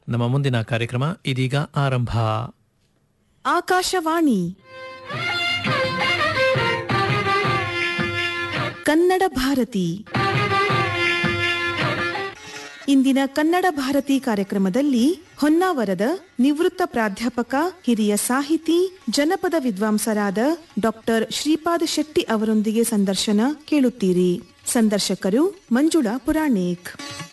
ನಮ್ಮ ಮುಂದಿನ ಕಾರ್ಯಕ್ರಮ ಇದೀಗ ಆರಂಭ ಆಕಾಶವಾಣಿ ಕನ್ನಡ ಭಾರತಿ ಇಂದಿನ ಕನ್ನಡ ಭಾರತಿ ಕಾರ್ಯಕ್ರಮದಲ್ಲಿ ಹೊನ್ನಾವರದ ನಿವೃತ್ತ ಪ್ರಾಧ್ಯಾಪಕ ಹಿರಿಯ ಸಾಹಿತಿ ಜನಪದ ವಿದ್ವಾಂಸರಾದ ಡಾಕ್ಟರ್ ಶ್ರೀಪಾದ ಶೆಟ್ಟಿ ಅವರೊಂದಿಗೆ ಸಂದರ್ಶನ ಕೇಳುತ್ತೀರಿ ಸಂದರ್ಶಕರು ಮಂಜುಳಾ ಪುರಾಣಿಕ್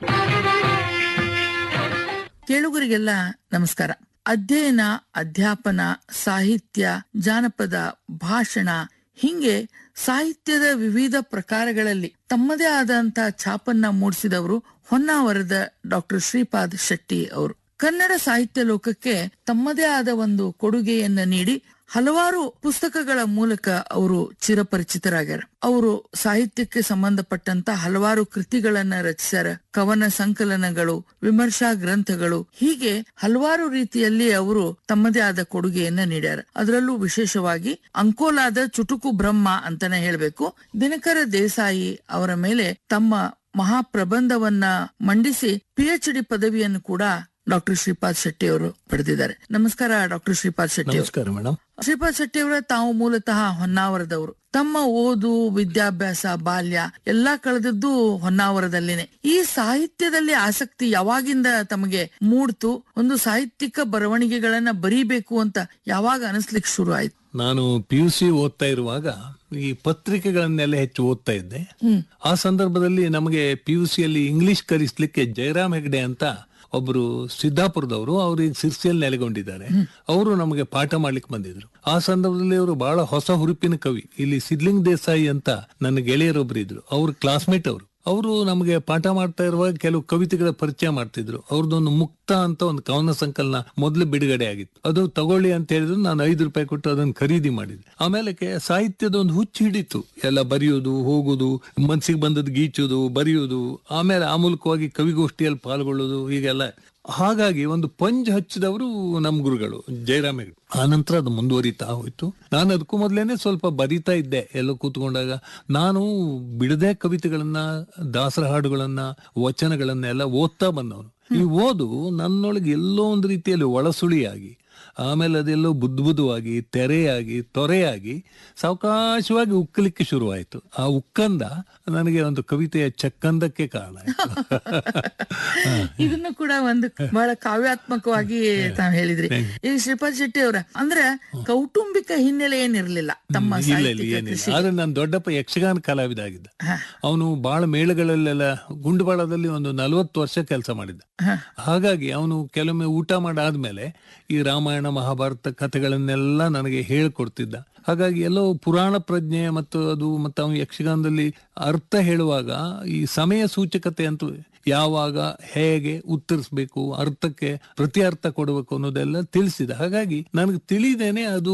ಕೇಳುಗರಿಗೆಲ್ಲ ನಮಸ್ಕಾರ ಅಧ್ಯಯನ ಅಧ್ಯಾಪನ ಸಾಹಿತ್ಯ ಜಾನಪದ ಭಾಷಣ ಹಿಂಗೆ ಸಾಹಿತ್ಯದ ವಿವಿಧ ಪ್ರಕಾರಗಳಲ್ಲಿ ತಮ್ಮದೇ ಆದಂತ ಛಾಪನ್ನ ಮೂಡಿಸಿದವರು ಹೊನ್ನಾವರದ ಡಾಕ್ಟರ್ ಶ್ರೀಪಾದ್ ಶೆಟ್ಟಿ ಅವರು ಕನ್ನಡ ಸಾಹಿತ್ಯ ಲೋಕಕ್ಕೆ ತಮ್ಮದೇ ಆದ ಒಂದು ಕೊಡುಗೆಯನ್ನ ನೀಡಿ ಹಲವಾರು ಪುಸ್ತಕಗಳ ಮೂಲಕ ಅವರು ಚಿರಪರಿಚಿತರಾಗ್ಯಾರ ಅವರು ಸಾಹಿತ್ಯಕ್ಕೆ ಸಂಬಂಧಪಟ್ಟಂತ ಹಲವಾರು ಕೃತಿಗಳನ್ನ ರಚಿಸ್ಯಾರ ಕವನ ಸಂಕಲನಗಳು ವಿಮರ್ಶಾ ಗ್ರಂಥಗಳು ಹೀಗೆ ಹಲವಾರು ರೀತಿಯಲ್ಲಿ ಅವರು ತಮ್ಮದೇ ಆದ ಕೊಡುಗೆಯನ್ನ ನೀಡ್ಯಾರ ಅದರಲ್ಲೂ ವಿಶೇಷವಾಗಿ ಅಂಕೋಲಾದ ಚುಟುಕು ಬ್ರಹ್ಮ ಅಂತಾನೆ ಹೇಳ್ಬೇಕು ದಿನಕರ ದೇಸಾಯಿ ಅವರ ಮೇಲೆ ತಮ್ಮ ಮಹಾಪ್ರಬಂಧವನ್ನ ಮಂಡಿಸಿ ಪಿಎಚ್ ಡಿ ಪದವಿಯನ್ನು ಕೂಡ ಡಾಕ್ಟರ್ ಶ್ರೀಪಾದ್ ಶೆಟ್ಟಿ ಅವರು ಪಡೆದಿದ್ದಾರೆ ನಮಸ್ಕಾರ ಡಾಕ್ಟರ್ ಶ್ರೀಪಾದ್ ಶೆಟ್ಟಿ ಅವರು ನಮಸ್ಕಾರ ಮೇಡಮ್ ಶ್ರೀಪಾದ್ ಶೆಟ್ಟಿ ಅವರ ತಾವು ಮೂಲತಃ ಹೊನ್ನಾವರದವರು ತಮ್ಮ ಓದು ವಿದ್ಯಾಭ್ಯಾಸ ಬಾಲ್ಯ ಎಲ್ಲಾ ಕಳೆದದ್ದು ಹೊನ್ನಾವರದಲ್ಲಿನೆ ಈ ಸಾಹಿತ್ಯದಲ್ಲಿ ಆಸಕ್ತಿ ಯಾವಾಗಿಂದ ತಮಗೆ ಮೂಡ್ತು ಒಂದು ಸಾಹಿತ್ಯಿಕ ಬರವಣಿಗೆಗಳನ್ನ ಬರೀಬೇಕು ಅಂತ ಯಾವಾಗ ಅನಿಸ್ಲಿಕ್ಕೆ ಶುರು ಆಯ್ತು ನಾನು ಪಿ ಯು ಸಿ ಓದ್ತಾ ಇರುವಾಗ ಈ ಪತ್ರಿಕೆಗಳನ್ನೆಲ್ಲ ಹೆಚ್ಚು ಓದ್ತಾ ಇದ್ದೆ ಆ ಸಂದರ್ಭದಲ್ಲಿ ನಮಗೆ ಪಿ ಯು ಸಿಯಲ್ಲಿ ಇಂಗ್ಲಿಷ್ ಕಲಿಸ್ಲಿಕ್ಕೆ ಜಯರಾಮ್ ಹೆಗ್ಡೆ ಅಂತ ಒಬ್ರು ಸಿದ್ದಾಪುರದವರು ಅವರು ಈಗ ಸಿರ್ಸಿಯಲ್ಲಿ ನೆಲೆಗೊಂಡಿದ್ದಾರೆ ಅವರು ನಮಗೆ ಪಾಠ ಮಾಡ್ಲಿಕ್ಕೆ ಬಂದಿದ್ರು ಆ ಸಂದರ್ಭದಲ್ಲಿ ಅವರು ಬಹಳ ಹೊಸ ಹುರುಪಿನ ಕವಿ ಇಲ್ಲಿ ಸಿದ್ಲಿಂಗ್ ದೇಸಾಯಿ ಅಂತ ನನ್ನ ಗೆಳೆಯರೊಬ್ರು ಇದ್ರು ಅವ್ರ ಕ್ಲಾಸ್ಮೇಟ್ ಅವರು ಅವರು ನಮಗೆ ಪಾಠ ಮಾಡ್ತಾ ಇರುವಾಗ ಕೆಲವು ಕವಿತೆಗಳ ಪರಿಚಯ ಮಾಡ್ತಿದ್ರು ಅವ್ರದ್ದೊಂದು ಮುಕ್ತ ಅಂತ ಒಂದು ಕವನ ಸಂಕಲನ ಮೊದಲು ಬಿಡುಗಡೆ ಆಗಿತ್ತು ಅದು ತಗೊಳ್ಳಿ ಅಂತ ಹೇಳಿದ್ರು ನಾನು ಐದು ರೂಪಾಯಿ ಕೊಟ್ಟು ಅದನ್ನು ಖರೀದಿ ಮಾಡಿದೆ ಆಮೇಲೆ ಸಾಹಿತ್ಯದ ಒಂದು ಹುಚ್ಚು ಹಿಡಿತು ಎಲ್ಲ ಬರೆಯೋದು ಹೋಗುದು ಮನ್ಸಿಗೆ ಬಂದದ್ದು ಗೀಚೋದು ಬರೆಯೋದು ಆಮೇಲೆ ಆ ಮೂಲಕವಾಗಿ ಕವಿಗೋಷ್ಠಿಯಲ್ಲಿ ಪಾಲ್ಗೊಳ್ಳೋದು ಹೀಗೆಲ್ಲ ಹಾಗಾಗಿ ಒಂದು ಪಂಜ್ ಹಚ್ಚಿದವರು ನಮ್ಮ ಗುರುಗಳು ಜಯರಾಮ್ ಹೆಗ್ಡೆ ಆ ನಂತರ ಅದು ಮುಂದುವರಿತಾ ಹೋಯ್ತು ನಾನು ಅದಕ್ಕೂ ಮೊದಲೇನೆ ಸ್ವಲ್ಪ ಬರಿತಾ ಇದ್ದೆ ಎಲ್ಲೋ ಕೂತ್ಕೊಂಡಾಗ ನಾನು ಬಿಡದೆ ಕವಿತೆಗಳನ್ನ ದಾಸರ ಹಾಡುಗಳನ್ನ ವಚನಗಳನ್ನ ಎಲ್ಲ ಓದ್ತಾ ಬಂದವನು ಈ ಓದು ನನ್ನೊಳಗೆ ಎಲ್ಲೋ ಒಂದು ರೀತಿಯಲ್ಲಿ ಒಳಸುಳಿಯಾಗಿ ಆಮೇಲೆ ಅದೆಲ್ಲೋ ಬುದ್ಧುಬುದ್ಧವಾಗಿ ತೆರೆಯಾಗಿ ತೊರೆಯಾಗಿ ಸಾವಕಾಶವಾಗಿ ಉಕ್ಕಲಿಕ್ಕೆ ಶುರುವಾಯಿತು ಆ ಉಕ್ಕಂದ ನನಗೆ ಒಂದು ಕವಿತೆಯ ಚಕ್ಕಂದಕ್ಕೆ ಕಾರಣ ಆಯ್ತು ಇದನ್ನು ಕೂಡ ಒಂದು ಬಹಳ ಕಾವ್ಯಾತ್ಮಕವಾಗಿ ತಾವ್ ಹೇಳಿದ್ರಿ ಈ ಶ್ರೀಪಾದ್ ಶೆಟ್ಟಿ ಅವರ ಅಂದ್ರೆ ಕೌಟುಂಬಿಕ ಹಿನ್ನೆಲೆ ಏನಿರ್ಲಿಲ್ಲ ತಮ್ಮ ಇಲ್ಲ ಇಲ್ಲ ಸಾಹಿತ್ಯಿಕ ಏನಿಲ್ಲ ಕೃಷಿ ಆದ್ರೆ ನನ್ನ ದೊಡ್ಡಪ್ಪ ಯಕ್ಷಗಾನ ಕಲಾವಿದ ಆಗಿದ್ದ ಅವನು ಬಹಳ ಮೇಳಗಳಲ್ಲೆಲ್ಲ ಗುಂಡುಬಾಳದಲ್ಲಿ ಒಂದು ನಲವತ್ತು ವರ್ಷ ಕೆಲಸ ಮಾಡಿದ್ದ ಹಾಗಾಗಿ ಅವನು ಕೆಲವೊಮ್ಮೆ ಊಟ ಮಾಡಾದ್ಮೇಲೆ ಈ ರಾಮಾಯಣ ಮಹಾಭಾರತ ಕಥೆಗಳನ್ನೆಲ್ಲ ನನಗೆ ಹೇಳ್ಕೊಡ್ತಿದ್ದ ಹಾಗಾಗಿ ಎಲ್ಲೋ ಪುರಾಣ ಪ್ರಜ್ಞೆ ಮತ್ತು ಅದು ಮತ್ತು ಅವನು ಯಕ್ಷಗಾನದಲ್ಲಿ ಅರ್ಥ ಹೇಳುವಾಗ ಈ ಸಮಯ ಸೂಚಕತೆ ಅಂತೂ ಯಾವಾಗ ಹೇಗೆ ಉತ್ತರಿಸ್ಬೇಕು ಅರ್ಥಕ್ಕೆ ಪ್ರತಿ ಅರ್ಥ ಕೊಡಬೇಕು ಅನ್ನೋದೆಲ್ಲ ತಿಳಿಸಿದ ಹಾಗಾಗಿ ನನಗೆ ತಿಳಿದೇನೆ ಅದು